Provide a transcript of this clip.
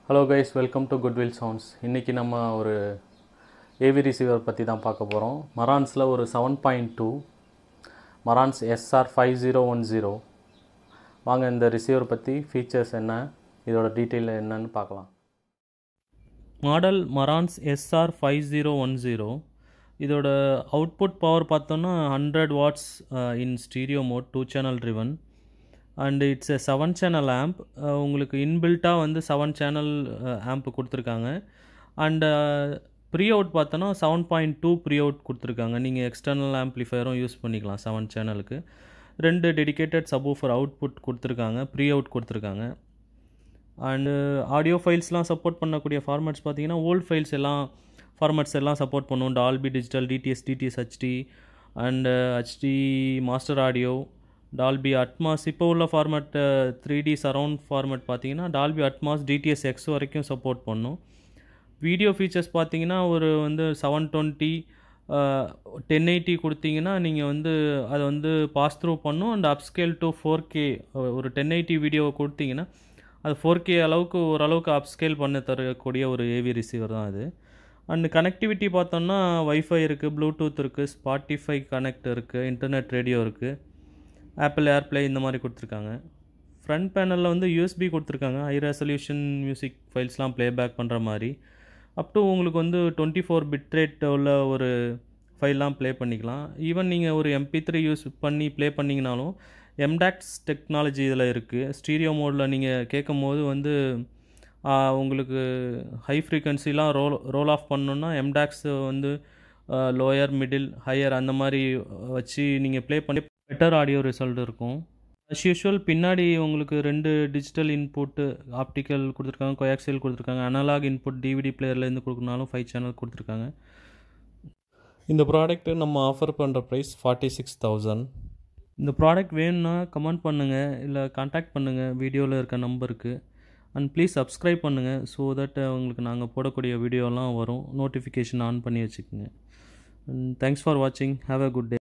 hello guys welcome to Goodwill sounds இன்றைக்கி நம்ம ஒரு ஏவி ரிசீவர் பற்றி தான் பார்க்க போகிறோம் மரான்ஸில் ஒரு seven point two Marantz SR five zero one zero வாங்க இந்த ரிசீவர் பற்றி ஃபீச்சர்ஸ் என்ன இதோட டீட்டெயில் என்னன்னு பார்க்கலாம் model Marantz SR five zero one zero இதோட அவுட்புட் பவர் பார்த்தோன்னா hundred watts in stereo mode two channel driven and it's a seven channel amp உங்களுக்கு இன்பில்ட்டாக வந்து செவன் சேனல் ஆம்ப் கொடுத்துருக்காங்க அண்டு ப்ரீ அவுட் பார்த்தோன்னா seven point two pre out கொடுத்துருக்காங்க நீங்கள் external ஆம்ப்ளிஃபயரும் யூஸ் பண்ணிக்கலாம் செவன் சேனலுக்கு ரெண்டு டெடிக்கேட்டட் சப்வூஃபர் அவுட்புட் கொடுத்துருக்காங்க ப்ரீ அவுட் கொடுத்துருக்காங்க அண்டு ஆடியோ ஃபைல்ஸ்லாம் சப்போர்ட் பண்ணக்கூடிய ஃபார்மேட்ஸ் பார்த்தீங்கன்னா ஓல்ட் ஃபைல்ஸ் எல்லாம் ஃபார்மேட்ஸ் எல்லாம் சப்போர்ட் பண்ணும் Dolby digital DTS DTS HD and HD master audio Dolby Atmos இப்போ உள்ள format three D surround format பார்த்தீங்கன்னா டால்பி அட்மாஸ் டிடிஎஸ் எக்ஸ் வரைக்கும் சப்போர்ட் பண்ணும் வீடியோ ஃபீச்சர்ஸ் பார்த்தீங்கன்னா ஒரு வந்து செவன் டுவெண்ட்டி டென் எயிட்டி கொடுத்தீங்கன்னா நீங்கள் வந்து அதை வந்து பாஸ் த்ரூ பண்ணும் and upscale to four K ஒரு டென் எயிட்டி வீடியோ கொடுத்தீங்கன்னா அது ஃபோர் கே அளவுக்கு ஓரளவுக்கு அப்ஸ்கேல் பண்ண தரக்கூடிய ஒரு ஏவி ரிசீவர் தான் அது அண்ட் கனெக்டிவிட்டி பார்த்தோம்னா வைஃபை இருக்குது ப்ளூடூத் இருக்குது ஸ்பாட்டிஃபை கனெக்ட் இருக்குது இன்டர்நெட் ரேடியோ இருக்குது ஆப்பிள் ஏர்ப்ளே இந்த மாதிரி கொடுத்துருக்காங்க ஃப்ரண்ட் பேனலில் வந்து யூஎஸ்பி கொடுத்துருக்காங்க ஹை ரெசல்யூஷன் மியூசிக் ஃபைல்ஸ்லாம் ப்ளேபேக் பண்ணுற மாதிரி அப் டு உங்களுக்கு வந்து டுவெண்ட்டி ஃபோர் பிட் ரேட் உள்ள ஒரு ஃபைல்லாம் ப்ளே பண்ணிக்கலாம் ஈவன் நீங்கள் ஒரு எம்பி த்ரீ யூஸ் பண்ணி ப்ளே பண்ணிங்கனாலும் எம்டாக்ஸ் டெக்னாலஜி இதில் இருக்குது ஸ்டீரியோ மோடில் நீங்கள் கேட்கும் போது வந்து உங்களுக்கு ஹை ஃப்ரீக்வன்சிலாம் ரோல் ரோல் ஆஃப் பண்ணணுன்னா எம்டாக்ஸ் வந்து லோயர் மிடில் ஹையர் அந்த மாதிரி வச்சு நீங்கள் ப்ளே பண்ணி பெட்டர் ஆடியோ ரிசல்ட் இருக்கும் அஸ் யூஷுவல் பின்னாடி உங்களுக்கு ரெண்டு டிஜிட்டல் இன்புட்டு ஆப்டிக்கல் கொடுத்துருக்காங்க கொயாக்சியல் கொடுத்துருக்காங்க அனலாக் இன்புட் டிவிடி பிளேயர்லேருந்து கொடுக்கணுனாலும் ஃபைவ் சேனல் கொடுத்துருக்காங்க இந்த ப்ராடக்ட்டு நம்ம ஆஃபர் பண்ணுற ப்ரைஸ் ஃபார்ட்டி சிக்ஸ் தௌசண்ட் இந்த ப்ராடக்ட் வேணும்னா கமெண்ட் பண்ணுங்கள் இல்லை காண்டாக்ட் பண்ணுங்கள் வீடியோவில் இருக்க நம்பருக்கு அண்ட் ப்ளீஸ் சப்ஸ்கிரைப் பண்ணுங்கள் ஸோ தட் உங்களுக்கு நாங்கள் போடக்கூடிய வீடியோலாம் வரும் நோட்டிஃபிகேஷன் ஆன் பண்ணி வச்சுக்கோங்க தேங்க்ஸ் ஃபார் வாட்சிங் ஹாவ் அ குட் டே